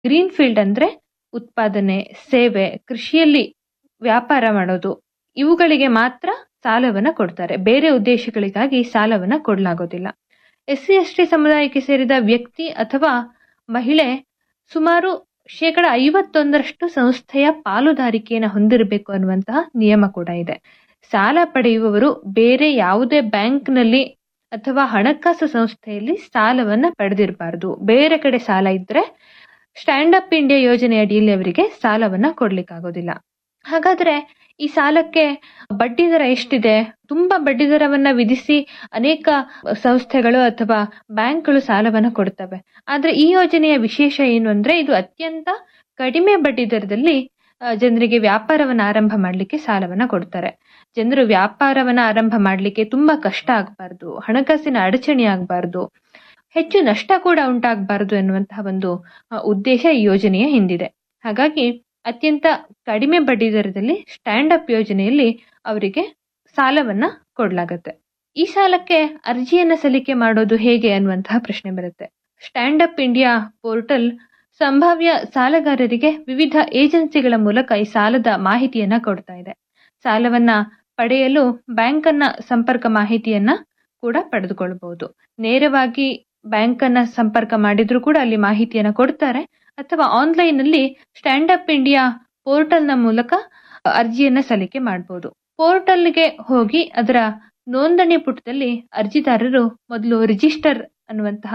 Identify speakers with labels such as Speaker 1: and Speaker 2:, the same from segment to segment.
Speaker 1: green field ಅಂದ್ರೆ ಉತ್ಪಾದನೆ ಸೇವೆ ಕೃಷಿಯಲ್ಲಿ ವ್ಯಾಪಾರ ಮಾಡೋದು ಇವುಗಳಿಗೆ ಮಾತ್ರ ಸಾಲವನ್ನ ಕೊಡ್ತಾರೆ ಬೇರೆ ಉದ್ದೇಶಗಳಿಗಾಗಿ ಸಾಲವನ್ನ ಕೊಡಲಾಗೋದಿಲ್ಲ ಎಸ್ ಸಿ ಎಸ್ ಟಿ ಸಮುದಾಯಕ್ಕೆ ಸೇರಿದ ವ್ಯಕ್ತಿ ಅಥವಾ ಮಹಿಳೆ ಸುಮಾರು ಶೇಕಡ ಐವತ್ತೊಂದರಷ್ಟು ಸಂಸ್ಥೆಯ ಪಾಲುದಾರಿಕೆಯನ್ನು ಹೊಂದಿರಬೇಕು ಅನ್ನುವಂತಹ ನಿಯಮ ಕೂಡ ಇದೆ ಸಾಲ ಪಡೆಯುವವರು ಬೇರೆ ಯಾವುದೇ ಬ್ಯಾಂಕ್ನಲ್ಲಿ ಅಥವಾ ಹಣಕಾಸು ಸಂಸ್ಥೆಯಲ್ಲಿ ಸಾಲವನ್ನ ಪಡೆದಿರಬಾರದು ಬೇರೆ ಕಡೆ ಸಾಲ ಇದ್ರೆ ಸ್ಟ್ಯಾಂಡ್ ಅಪ್ ಇಂಡಿಯಾ ಯೋಜನೆ ಅಡಿಯಲ್ಲಿ ಅವರಿಗೆ ಸಾಲವನ್ನ ಕೊಡ್ಲಿಕ್ಕಾಗೋದಿಲ್ಲ ಹಾಗಾದ್ರೆ ಈ ಸಾಲಕ್ಕೆ ಬಡ್ಡಿ ದರ ಎಷ್ಟಿದೆ ತುಂಬಾ ಬಡ್ಡಿ ದರವನ್ನ ವಿಧಿಸಿ ಅನೇಕ ಸಂಸ್ಥೆಗಳು ಅಥವಾ ಬ್ಯಾಂಕ್ಗಳು ಸಾಲವನ್ನ ಕೊಡ್ತವೆ ಆದ್ರೆ ಈ ಯೋಜನೆಯ ವಿಶೇಷ ಏನು ಅಂದ್ರೆ ಇದು ಅತ್ಯಂತ ಕಡಿಮೆ ಬಡ್ಡಿ ದರದಲ್ಲಿ ಆ, ಜನರಿಗೆ ವ್ಯಾಪಾರವನ್ನ ಆರಂಭ ಮಾಡಲಿಕ್ಕೆ ಸಾಲವನ್ನ ಕೊಡ್ತಾರೆ ಜನರು ವ್ಯಾಪಾರವನ್ನ ಆರಂಭ ಮಾಡಲಿಕ್ಕೆ ತುಂಬಾ ಕಷ್ಟ ಆಗಬಾರ್ದು ಹಣಕಾಸಿನ ಅಡಚಣೆ ಆಗಬಾರ್ದು ಹೆಚ್ಚು ನಷ್ಟ ಕೂಡ ಉಂಟಾಗಬಾರದು ಎನ್ನುವಂತಹ ಒಂದು ಆ, ಉದ್ದೇಶ ಈ ಯೋಜನೆಯ ಹಿಂದಿದೆ ಹಾಗಾಗಿ ಅತ್ಯಂತ ಕಡಿಮೆ ಬಡ್ಡಿ ದರದಲ್ಲಿ ಸ್ಟ್ಯಾಂಡ್ ಅಪ್ ಯೋಜನೆಯಲ್ಲಿ ಅವರಿಗೆ ಸಾಲವನ್ನ ಕೊಡಲಾಗತ್ತೆ ಈ ಸಾಲಕ್ಕೆ ಅರ್ಜಿಯನ್ನ ಸಲ್ಲಿಕೆ ಮಾಡೋದು ಹೇಗೆ ಅನ್ನುವಂತಹ ಪ್ರಶ್ನೆ ಬರುತ್ತೆ ಸ್ಟ್ಯಾಂಡ್ ಅಪ್ ಇಂಡಿಯಾ ಪೋರ್ಟಲ್ ಸಂಭಾವ್ಯ ಸಾಲಗಾರರಿಗೆ ವಿವಿಧ ಏಜೆನ್ಸಿಗಳ ಮೂಲಕ ಈ ಸಾಲದ ಮಾಹಿತಿಯನ್ನ ಕೊಡ್ತಾ ಇದೆ ಸಾಲವನ್ನ ಪಡೆಯಲು ಬ್ಯಾಂಕ್ ಅನ್ನ ಸಂಪರ್ಕ ಮಾಹಿತಿಯನ್ನ ಕೂಡ ಪಡೆದುಕೊಳ್ಳಬಹುದು ನೇರವಾಗಿ ಬ್ಯಾಂಕ್ ಅನ್ನ ಸಂಪರ್ಕ ಮಾಡಿದ್ರು ಕೂಡ ಅಲ್ಲಿ ಮಾಹಿತಿಯನ್ನ ಕೊಡ್ತಾರೆ ಅಥವಾ ಆನ್ಲೈನ್ ಅಲ್ಲಿ ಸ್ಟ್ಯಾಂಡ್ ಅಪ್ ಇಂಡಿಯಾ ಪೋರ್ಟಲ್ ನ ಮೂಲಕ ಅರ್ಜಿಯನ್ನ ಸಲ್ಲಿಕೆ ಮಾಡಬಹುದು ಪೋರ್ಟಲ್ಗೆ ಹೋಗಿ ಅದರ ನೋಂದಣಿ ಪುಟದಲ್ಲಿ ಅರ್ಜಿದಾರರು ಮೊದಲು ರಿಜಿಸ್ಟರ್ ಅನ್ನುವಂತಹ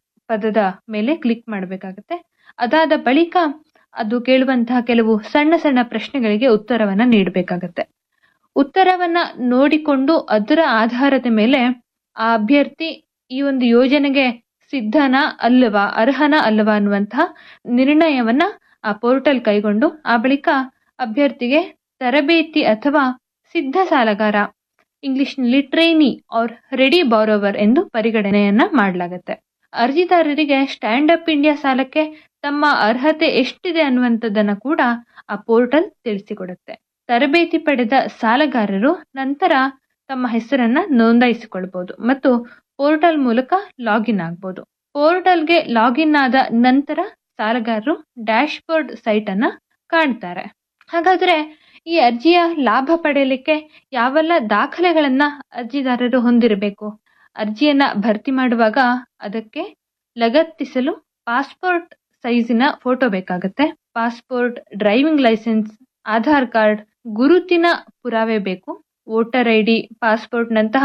Speaker 1: ಪದದ ಮೇಲೆ ಕ್ಲಿಕ್ ಮಾಡಬೇಕಾಗುತ್ತೆ ಅದಾದ ಬಳಿಕ ಅದು ಕೇಳುವಂತಹ ಕೆಲವು ಸಣ್ಣ ಸಣ್ಣ ಪ್ರಶ್ನೆಗಳಿಗೆ ಉತ್ತರವನ್ನ ನೀಡಬೇಕಾಗತ್ತೆ ಉತ್ತರವನ್ನ ನೋಡಿಕೊಂಡು ಅದರ ಆಧಾರದ ಮೇಲೆ ಆ ಅಭ್ಯರ್ಥಿ ಈ ಒಂದು ಯೋಜನೆಗೆ ಸಿದ್ಧನಾ ಅಲ್ಲವಾ ಅರ್ಹನಾ ಅಲ್ಲವಾ ಅನ್ನುವಂತಹ ನಿರ್ಣಯವನ್ನ ಆ ಪೋರ್ಟಲ್ ಕೈಗೊಂಡು ಆ ಬಳಿಕ ಅಭ್ಯರ್ಥಿಗೆ ತರಬೇತಿ ಅಥವಾ ಸಿದ್ಧ ಸಾಲಗಾರ ಇಂಗ್ಲಿಷ್ನಲ್ಲಿ ಟ್ರೈನಿ ಆರ್ ರೆಡಿ ಬಾರೋವರ್ ಎಂದು ಪರಿಗಣನೆಯನ್ನ ಮಾಡಲಾಗುತ್ತೆ ಅರ್ಜಿದಾರರಿಗೆ ಸ್ಟ್ಯಾಂಡ್ ಅಪ್ ಇಂಡಿಯಾ ಸಾಲಕ್ಕೆ ತಮ್ಮ ಅರ್ಹತೆ ಎಷ್ಟಿದೆ ಅನ್ನುವಂಥದ್ದನ್ನ ಕೂಡ ಆ ಪೋರ್ಟಲ್ ತಿಳಿಸಿಕೊಡುತ್ತೆ ತರಬೇತಿ ಪಡೆದ ಸಾಲಗಾರರು ನಂತರ ತಮ್ಮ ಹೆಸರನ್ನ ನೋಂದಾಯಿಸಿಕೊಳ್ಬಹುದು ಮತ್ತು ಪೋರ್ಟಲ್ ಮೂಲಕ ಲಾಗಿನ್ ಆಗ್ಬೋದು ಪೋರ್ಟಲ್ಗೆ ಲಾಗಿನ್ ಆದ ನಂತರ ಸಾಲಗಾರರು ಡ್ಯಾಶ್ ಬೋರ್ಡ್ ಸೈಟ್ ಅನ್ನ ಕಾಣ್ತಾರೆ ಹಾಗಾದ್ರೆ ಈ ಅರ್ಜಿಯ ಲಾಭ ಪಡೆಯಲಿಕ್ಕೆ ಯಾವೆಲ್ಲ ದಾಖಲೆಗಳನ್ನ ಅರ್ಜಿದಾರರು ಹೊಂದಿರಬೇಕು ಅರ್ಜಿಯನ್ನ ಭರ್ತಿ ಮಾಡುವಾಗ ಅದಕ್ಕೆ ಲಗತ್ತಿಸಲು ಪಾಸ್ಪೋರ್ಟ್ ಸೈಜಿನ ಫೋಟೋ ಬೇಕಾಗುತ್ತೆ passport driving licence Aadhaar card ಗುರುತಿನ ಪುರಾವೆ ಬೇಕು ವೋಟರ್ ಐ ಡಿ ಪಾಸ್ಪೋರ್ಟ್ನಂತಹ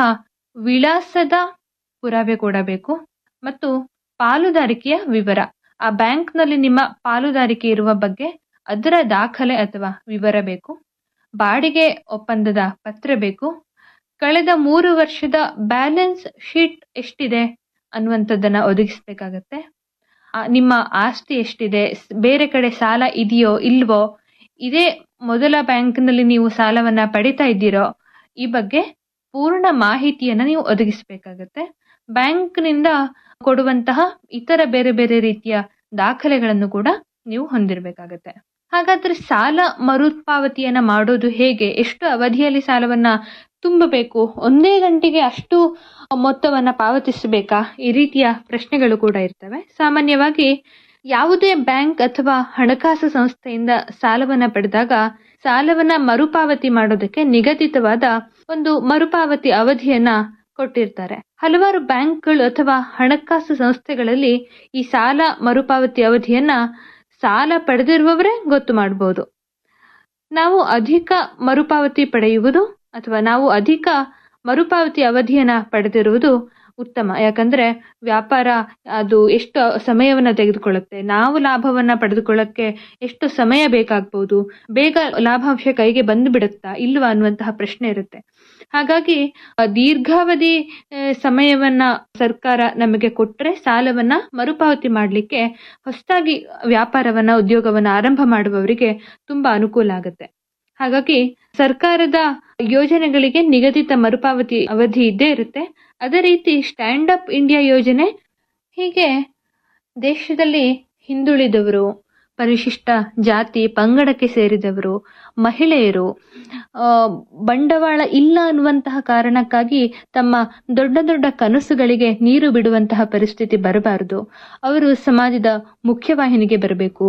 Speaker 1: ವಿಳಾಸದ ಪುರಾವೆ ಕೂಡ ಬೇಕು ಮತ್ತು ಪಾಲುದಾರಿಕೆಯ ವಿವರ ಆ ಬ್ಯಾಂಕ್ನಲ್ಲಿ ನಿಮ್ಮ ಪಾಲುದಾರಿಕೆ ಇರುವ ಬಗ್ಗೆ ಅದರ ದಾಖಲೆ ಅಥವಾ ವಿವರ ಬೇಕು ಬಾಡಿಗೆ ಒಪ್ಪಂದದ ಪತ್ರ ಬೇಕು ಕಳೆದ ಮೂರು ವರ್ಷದ ಬ್ಯಾಲೆನ್ಸ್ ಶೀಟ್ ಎಷ್ಟಿದೆ ಅನ್ನುವಂಥದ್ದನ್ನ ಒದಗಿಸ್ಬೇಕಾಗತ್ತೆ ಆ, ನಿಮ್ಮ ಆಸ್ತಿ ಎಷ್ಟಿದೆ ಸ್- ಬೇರೆ ಕಡೆ ಸಾಲ ಇದೆಯೋ ಇಲ್ವೋ ಇದೇ ಮೊದಲ ಬ್ಯಾಂಕ್ನಲ್ಲಿ ನೀವು ಸಾಲವನ್ನ ಪಡಿತಾ ಇದ್ದೀರೋ ಈ ಬಗ್ಗೆ ಪೂರ್ಣ ಮಾಹಿತಿಯನ್ನ ನೀವು ಒದಗಿಸಬೇಕಾಗತ್ತೆ ಬ್ಯಾಂಕ್ನಿಂದ ಕೊಡುವಂತಹ ಇತರ ಬೇರೆ ಬೇರೆ ರೀತಿಯ ದಾಖಲೆಗಳನ್ನು ಕೂಡ ನೀವು ಹೊಂದಿರಬೇಕಾಗತ್ತೆ ಹಾಗಾದ್ರೆ ಸಾಲ ಮರುಪಾವತಿಯನ್ನ ಮಾಡೋದು ಹೇಗೆ ಎಷ್ಟು ಅವಧಿಯಲ್ಲಿ ಸಾಲವನ್ನ ತುಂಬಬೇಕು ಒಂದೇ ಗಂಟೆಗೆ ಅಷ್ಟು ಮೊತ್ತವನ್ನ ಪಾವತಿಸಬೇಕಾ ಈ ರೀತಿಯ ಪ್ರಶ್ನೆಗಳು ಕೂಡ ಇರ್ತವೆ ಸಾಮಾನ್ಯವಾಗಿ ಯಾವುದೇ ಬ್ಯಾಂಕ್ ಅಥವಾ ಹಣಕಾಸು ಸಂಸ್ಥೆಯಿಂದ ಸಾಲವನ್ನ ಪಡೆದಾಗ ಸಾಲವನ್ನ ಮರುಪಾವತಿ ಮಾಡೋದಕ್ಕೆ ನಿಗದಿತವಾದ ಒಂದು ಮರುಪಾವತಿ ಅವಧಿಯನ್ನ ಕೊಟ್ಟಿರ್ತಾರೆ ಹಲವಾರು ಬ್ಯಾಂಕ್ಗಳು ಅಥವಾ ಹಣಕಾಸು ಸಂಸ್ಥೆಗಳಲ್ಲಿ ಈ ಸಾಲ ಮರುಪಾವತಿ ಅವಧಿಯನ್ನ ಸಾಲ ಪಡೆದಿರುವವರೇ ಗೊತ್ತು ಮಾಡಬಹುದು ನಾವು ಅಧಿಕ ಮರುಪಾವತಿ ಪಡೆಯುವುದು ಅಥವಾ ನಾವು ಅಧಿಕ ಮರುಪಾವತಿ ಅವಧಿಯನ್ನ ಪಡೆದಿರುವುದು ಉತ್ತಮ ಯಾಕಂದ್ರೆ ವ್ಯಾಪಾರ ಅದು ಎಷ್ಟು ಸಮಯವನ್ನ ತೆಗೆದುಕೊಳ್ಳುತ್ತೆ ನಾವು ಲಾಭವನ್ನ ಪಡೆದುಕೊಳ್ಳಕ್ಕೆ ಎಷ್ಟು ಸಮಯ ಬೇಕಾಗ್ಬೋದು ಬೇಗ ಲಾಭಾಂಶ ಕೈಗೆ ಬಂದು ಬಿಡುತ್ತಾ ಇಲ್ವಾ ಅನ್ನುವಂತಹ ಪ್ರಶ್ನೆ ಇರುತ್ತೆ ಹಾಗಾಗಿ ಆ, ದೀರ್ಘಾವಧಿ ಆ, ಸಮಯವನ್ನ ಸರ್ಕಾರ ನಮಗೆ ಕೊಟ್ರೆ ಸಾಲವನ್ನ ಮರುಪಾವತಿ ಮಾಡಲಿಕ್ಕೆ ಹೊಸದಾಗಿ ವ್ಯಾಪಾರವನ್ನ ಉದ್ಯೋಗವನ್ನ ಆರಂಭ ಮಾಡುವವರಿಗೆ ತುಂಬಾ ಅನುಕೂಲ ಆಗುತ್ತೆ ಹಾಗಾಗಿ ಸರ್ಕಾರದ ಯೋಜನೆಗಳಿಗೆ ನಿಗದಿತ ಮರುಪಾವತಿ ಅವಧಿ ಇದ್ದೇ ಇರುತ್ತೆ ಅದೇ ರೀತಿ ಸ್ಟ್ಯಾಂಡ್ ಅಪ್ ಇಂಡಿಯಾ ಯೋಜನೆ ಹೀಗೆ ದೇಶದಲ್ಲಿ ಹಿಂದುಳಿದವರು ಪರಿಶಿಷ್ಟ ಜಾತಿ ಪಂಗಡಕ್ಕೆ ಸೇರಿದವರು ಮಹಿಳೆಯರು ಆ, ಬಂಡವಾಳ ಇಲ್ಲ ಅನ್ನುವಂತಹ ಕಾರಣಕ್ಕಾಗಿ ತಮ್ಮ ದೊಡ್ಡ ದೊಡ್ಡ ಕನಸುಗಳಿಗೆ ನೀರು ಬಿಡುವಂತಹ ಪರಿಸ್ಥಿತಿ ಬರಬಾರದು ಅವರು ಸಮಾಜದ ಮುಖ್ಯವಾಹಿನಿಗೆ ಬರಬೇಕು